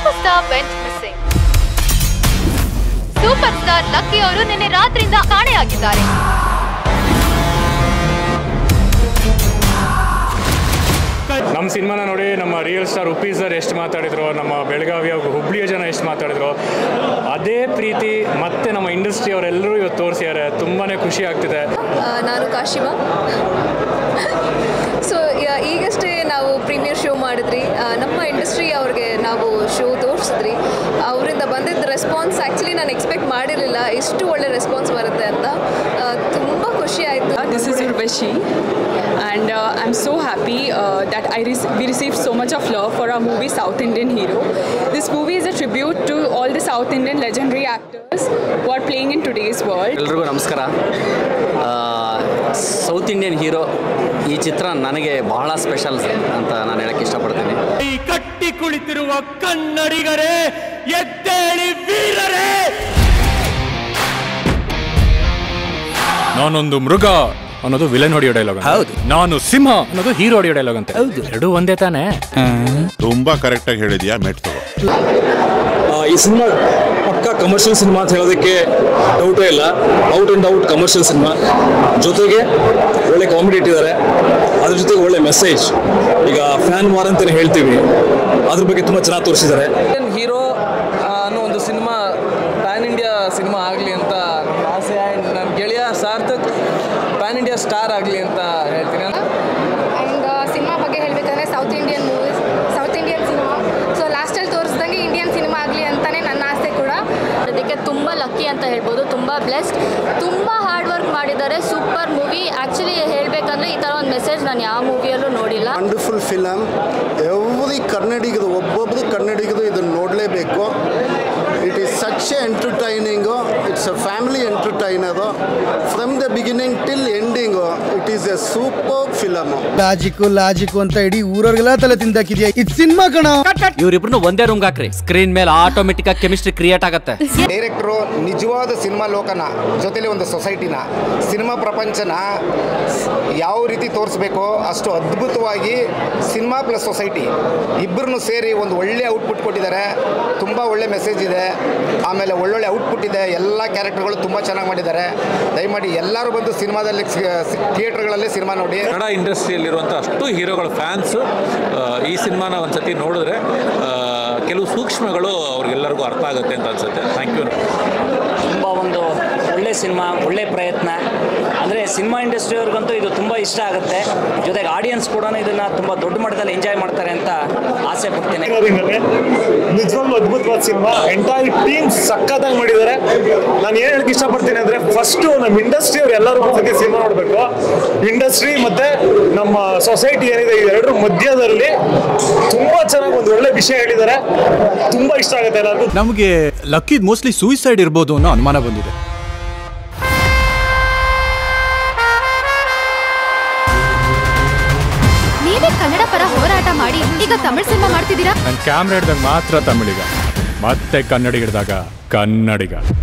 Super star went missing super star lucky ಅವರು ನಿನ್ನೆ ರಾತ್ರಿಯಿಂದ ಕಾಣೆಯಾಗಿದ್ದಾರೆ ನಮ್ಮ ಸಿನಿಮಾನ ನೋಡಿ ನಮ್ಮ ರಿಯಲ್ ಸ್ಟಾರ್ ಉಪ್ಪಿ ಸರ್ ಎಷ್ಟು ಮಾತಾಡಿದ್ರು ನಮ್ಮ ಬೆಳಗಾವಿಯ ಹುಬ್ಳಿಯ ಜನ ಎಷ್ಟು ಮಾತಾಡಿದ್ರು ಅದೇ ಪ್ರೀತಿ ಮತ್ತೆ ನಮ್ಮ ಇಂಡಸ್ಟ್ರಿ ಅವರೆಲ್ಲರೂ ಇವತ್ತು ತೋರಿಸಿದ್ದಾರೆ ತುಂಬಾ ಖುಷಿ ಆಗ್ತಿದೆ ಆ, ನಾನು ಕಾಶಿಮ ಸೊ ಈಗಷ್ಟೇ ನಾವು ಪ್ರೀಮಿಯರ್ ಶೋ ಮಾಡಿದ್ರಿ ಆ, ನಮ್ಮ ಇಂಡಸ್ಟ್ರಿ ಅವ್ರಿಗೆ ನಾವು ಶೋ ತೋರಿಸಿದ್ರಿ ಅವರಿಂದ ಬಂದಿದ್ದ ರೆಸ್ಪಾನ್ಸ್ ಆ್ಯಕ್ಚುಲಿ ನಾನು ಎಕ್ಸ್ಪೆಕ್ಟ್ ಮಾಡಿರಲಿಲ್ಲ ಇಷ್ಟು ಒಳ್ಳೆ ರೆಸ್ಪಾನ್ಸ್ ಬರುತ್ತೆ ಅಂತ ತುಂಬ ಖುಷಿ ಆಯಿತು This is Urvashi, and uh, I'm so happy uh, that I re- we received so much of love for our movie South Indian Hero. This movie is a tribute to all the South Indian legendary actors who are playing in today's world. ಎಲ್ರಿಗೂ ನಮಸ್ಕಾರ south Indian hero ಈ ಚಿತ್ರ ನನಗೆ ಬಹಳ special ಅಂತ ನಾನು ಹೇಳಕ್ಕೆ ಇಷ್ಟಪಡ್ತೀನಿ ಈ ಕಟ್ಟಿ ಕುಳಿತಿರುವ ಕನ್ನಡಿಗರೇ ಎದ್ದೇಳಿ ವೀರರೇ ನಾನೊಂದು ಮೃಗ ಅನ್ನೋದು ವಿಲನ್ ಹೊಡೆಯೋ ಡೈಲಾಗ್ ಹೌದು ನಾನು ಸಿಂಹ ಅನ್ನೋದು ಹೀರೋ ಹೊಡೆಯೋ ಡೈಲಾಗ್ ಅಂತ ಹೌದು ಎರಡು ಒಂದೇ ತಾನೇ ತುಂಬಾ ಕರೆಕ್ಟ್ ಆಗಿ ಹೇಳಿದ್ಯಾ ಮೆಟ್ ತಗೋ ಈ ಸಿನಿಮಾ ಪಕ್ಕ ಕಮರ್ಷಿಯಲ್ ಸಿನಿಮಾ ಅಂತ ಹೇಳೋದಕ್ಕೆ ಡೌಟೇ ಇಲ್ಲ out and out commercial cinema ಜೊತೆಗೆ ಒಳ್ಳೆ ಕಾಮಿಡಿ ಇಟ್ಟಿದ್ದಾರೆ ಅದ್ರ ಜೊತೆಗೆ ಒಳ್ಳೆ ಮೆಸೇಜ್ ಈಗ ಫ್ಯಾನ್ ವಾರ್ ಅಂತಲೇ ಹೇಳ್ತೀವಿ ಅದ್ರ ಬಗ್ಗೆ ತುಂಬ ಚೆನ್ನಾಗಿ ತೋರಿಸಿದ್ದಾರೆ ಹೀರೋ ಅನ್ನೋ ಒಂದು ಸಿನಿಮಾ ಪ್ಯಾನ್ ಇಂಡಿಯಾ ಸಿನಿಮಾ ಆಗಲಿ ಅಂತ ನನ್ನ ಆಸೆ ಆ್ಯಂಡ್ ನನ್ನ ಗೆಳೆಯ ಸಾರ್ಥಕ್ ಪ್ಯಾನ್ ಇಂಡಿಯಾ ಸ್ಟಾರ್ ಆಗಲಿ ಅಂತ ಹೇಳ್ತೀನಿ ಆ್ಯಂಡ್ ಸಿನಿಮಾ ಬಗ್ಗೆ ಹೇಳಬೇಕಂದ್ರೆ south Indian movies south Indian cinema so ಲಾಸ್ಟಲ್ಲಿ ತೋರಿಸ್ದಂಗೆ ಇಂಡಿಯನ್ ಸಿನಿಮಾ ಆಗಲಿ ಅಂತಲೇ ನನ್ನ ಆಸೆ ಕೂಡ ಅದಕ್ಕೆ ತುಂಬ ಲಕ್ಕಿ ಅಂತ ಹೇಳ್ಬೋದು ತುಂಬ ಬ್ಲೆಸ್ಡ್ ತುಂಬ ಹಾರ್ಡ್ ವರ್ಕ್ ಮಾಡಿದ್ದಾರೆ ಸೂಪರ್ ಮೂವಿ ಆ್ಯಕ್ಚುಲಿ ಹೇಳಬೇಕಂದ್ರೆ ಈ ಥರ ಒಂದು ಮೆಸೇಜ್ ನಾನು ಯಾವ ಮೂವಿಯಲ್ಲೂ ನೋಡಿಲ್ಲ ವಂಡರ್ಫುಲ್ ಫಿಲಮ್ ಎವ್ರಿ ಕನ್ನಡಿಗದು ಒಬ್ಬೊಬ್ಬರು ಕನ್ನಡಿಗದು ಇದನ್ನು ನೋಡಲೇಬೇಕು it is such a entertaining it's a family entertainer from the beginning till ending it is a super film logic logic ಅಂತ ಇಡೀ ಊರವ್ರಿಗೆಲ್ಲ ತಲೆ ತಿಂದಾಕಿದ್ಯಾ ಇದು ಸಿನಿಮಾ ಕಣ ಇವ್ರಿಬ್ರು ಒಂದೇ ರೂಮ್ಗೆ ಹಾಕ್ರಿ ಸ್ಕ್ರೀನ್ ಮೇಲೆ ಆಟೋಮೆಟಿಕ್ ಆಗಿ ಕೆಮಿಸ್ಟ್ರಿ ಕ್ರಿಯೇಟ್ ಆಗುತ್ತೆ ಡೈರೆಕ್ಟ್ರು ನಿಜವಾದ ಸಿನಿಮಾ ಲೋಕನ ಜೊತೆಲಿ ಒಂದು ಸೊಸೈಟಿನ ಸಿನಿಮಾ ಪ್ರಪಂಚನ ಯಾವ ರೀತಿ ತೋರಿಸ್ಬೇಕೋ ಅಷ್ಟು ಅದ್ಭುತವಾಗಿ ಸಿನಿಮಾ ಪ್ಲಸ್ ಸೊಸೈಟಿ ಇಬ್ಬರನ್ನು ಸೇರಿ ಒಂದು ಒಳ್ಳೆ ಔಟ್ಪುಟ್ ಕೊಟ್ಟಿದ್ದಾರೆ ತುಂಬ ಒಳ್ಳೆ ಮೆಸೇಜ್ ಇದೆ ಆಮೇಲೆ ಒಳ್ಳೊಳ್ಳೆ ಔಟ್ಪುಟ್ ಇದೆ ಎಲ್ಲ ಕ್ಯಾರೆಕ್ಟರ್ಗಳು ತುಂಬ ಚೆನ್ನಾಗಿ ಮಾಡಿದ್ದಾರೆ ದಯಮಾಡಿ ಎಲ್ಲರೂ ಬಂದು ಸಿನಿಮಾದಲ್ಲಿ ಥಿಯೇಟರ್ಗಳಲ್ಲಿ ಸಿನಿಮಾ ನೋಡಿ ಕನ್ನಡ ಇಂಡಸ್ಟ್ರಿಯಲ್ಲಿರುವಂಥ ಅಷ್ಟು ಹೀರೋಗಳ ಫ್ಯಾನ್ಸು ಈ ಸಿನಿಮಾನ ಒಂದ್ಸತಿ ನೋಡಿದ್ರೆ ಆ, ಕೆಲವು ಸೂಕ್ಷ್ಮಗಳು ಅವ್ರಿಗೆಲ್ಲರಿಗೂ ಅರ್ಥ ಆಗುತ್ತೆ ಅಂತ ಅನ್ಸುತ್ತೆ ಥ್ಯಾಂಕ್ ಯು ತುಂಬ ಒಂದು ಒಳ್ಳೆ ಸಿನಿಮಾ ಒಳ್ಳೆ ಪ್ರಯತ್ನ ಅಂದರೆ ಸಿನಿಮಾ ಇಂಡಸ್ಟ್ರಿಯವ್ರಿಗಂತೂ ಇದು ತುಂಬ ಇಷ್ಟ ಆಗುತ್ತೆ ಜೊತೆಗೆ ಆಡಿಯನ್ಸ್ ಕೂಡ ಇದನ್ನು ತುಂಬ ದೊಡ್ಡ ಮಟ್ಟದಲ್ಲಿ ಎಂಜಾಯ್ ಮಾಡ್ತಾರೆ ಅಂತ ಆಸೆ ಪಡ್ತೇನೆ ನಿಜವಾಗ್ಲೂ ಅದ್ಭುತವಾದ ಸಿನಿಮಾ ಎಂಟೈರ್ ಟೀಮ್ ಸಖತ್ತಾಗಿ ಮಾಡಿದ್ದಾರೆ ನಾನು ಏನು ಹೇಳಕ್ ಇಷ್ಟಪಡ್ತೀನಿ ಅಂದ್ರೆ ಫಸ್ಟ್ ನಮ್ಮ ಇಂಡಸ್ಟ್ರಿ ಅವ್ರು ಎಲ್ಲರೂ ಒಂದ್ಸತಿ ಸಿನಿಮಾ ನೋಡಬೇಕು ಇಂಡಸ್ಟ್ರಿ ಮತ್ತೆ ನಮ್ಮ ಸೊಸೈಟಿ ಏನಿದೆ ಇವೆರಡರ ಮಧ್ಯದಲ್ಲಿ ತುಂಬಾ ಚೆನ್ನಾಗಿ ಒಂದು ಒಳ್ಳೆ ವಿಷಯ ಹೇಳಿದ್ದಾರೆ ತುಂಬಾ ಇಷ್ಟ ಆಗುತ್ತೆ ಎಲ್ಲರಿಗೂ ನಮಗೆ ಲಕ್ಕಿದ್ ಮೋಸ್ಟ್ಲಿ ಸೂಯಿಸೈಡ್ ಇರ್ಬೋದು ಅನ್ನೋ ಅನುಮಾನ ಬಂದಿದೆ ನೀವೇ ಕನ್ನಡ ಪರ ಹೋರಾಟ ಮಾಡಿ ಈಗ ತಮಿಳ್ ಸಿನಿಮಾ ಮಾಡ್ತಿದ್ದೀರಾ ನನ್ನ ಕ್ಯಾಮ್ರಾ ಹಿಡ್ದಾಗ ಮಾತ್ರ ತಮಿಳಿಗ ಮತ್ತೆ ಕನ್ನಡಿಗ ಹಿಡ್ದಾಗ ಕನ್ನಡಿಗ